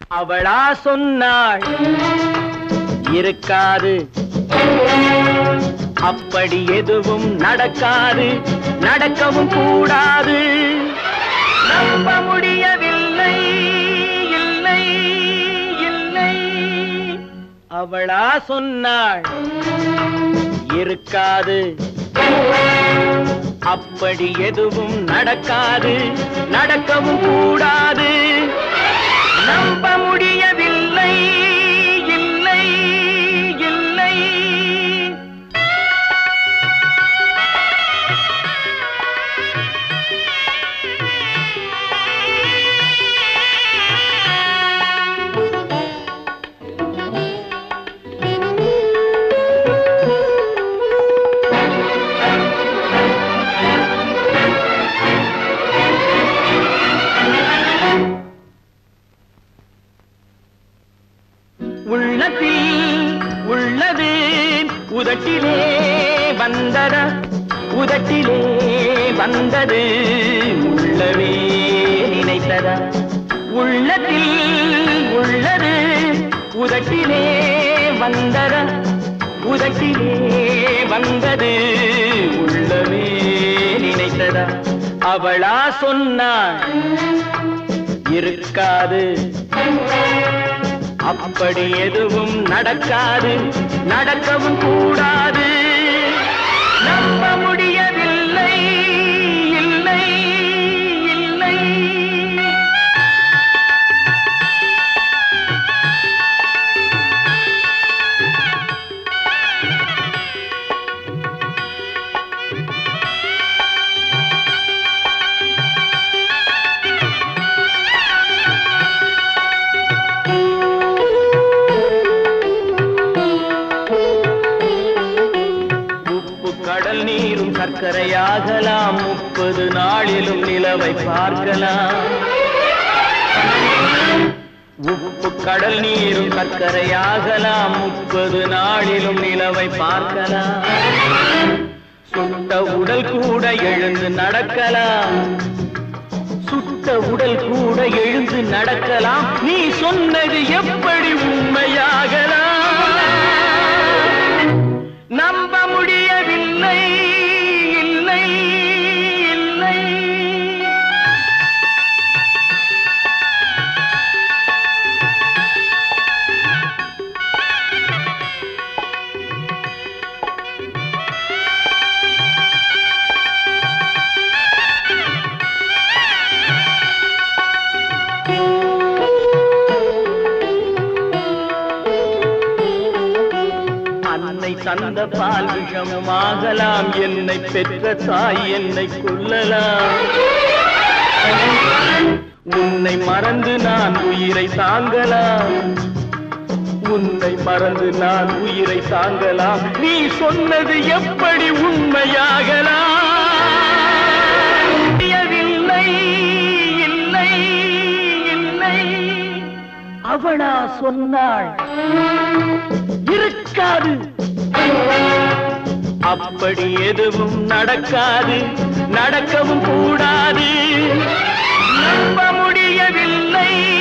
அவளா சொன்னாள் இருக்காது அப்படி எதுவும் நடக்காது நடக்கவும் கூடாது நம்ப முடியவில்லை இல்லை இல்லை அவளா சொன்னாள் இருக்காது அப்படி எதுவும் நடக்காது நடக்கவும் கூடாது நம்ப முடியவில்லை இல்லை இல்லை உள்ளத்தில் உள்ளது உதட்டிலே வந்ததா உதட்டிலே வந்தது உள்ளவே நினைத்ததா உள்ளத்தில் உள்ளது உதட்டிலே வந்ததா உதட்டிலே வந்தது உள்ளவே நினைத்ததா அவளா சொன்னாள் இருக்காது அப்படி எதுவும் நடக்காது நடக்கவும் கூடாது நம்ப முடியவில்லை இல்லை இல்லை உப்பு கடல் நீரும் சர்க்கரையாகலாம் முப்பது நாளிலும் நிலவை பார்க்கலாம் உப்பு கடல் நீரும் சர்க்கரையாகலாம் முப்பது நாளிலும் நிலவை பார்க்கலாம் சுட்ட உடல் கூட எழுந்து நடக்கலாம் சுட்ட உடல் கூட எழுந்து நடக்கலாம் நீ சொன்னது எப்படி உண்மையாகலாம் நம்ப முடியவில்லை இல்லை இல்லை அன்னை தந்த பால் விஷமாகலாம் என்னை பெற்ற தாய் என்னை கொல்லலாம் உன்னை மறந்து நான் உயிரை தாங்கலாம் உன்னை மறந்து நான் உயிரை தாங்கலாம் நீ சொன்னது எப்படி உண்மையாகலாம் முடியவில்லை இல்லை இல்லை அவளா சொன்னாள் இருக்காது அப்படி எதுவும் நடக்காது நடக்கவும் கூடாது நம்ப முடியவில்லை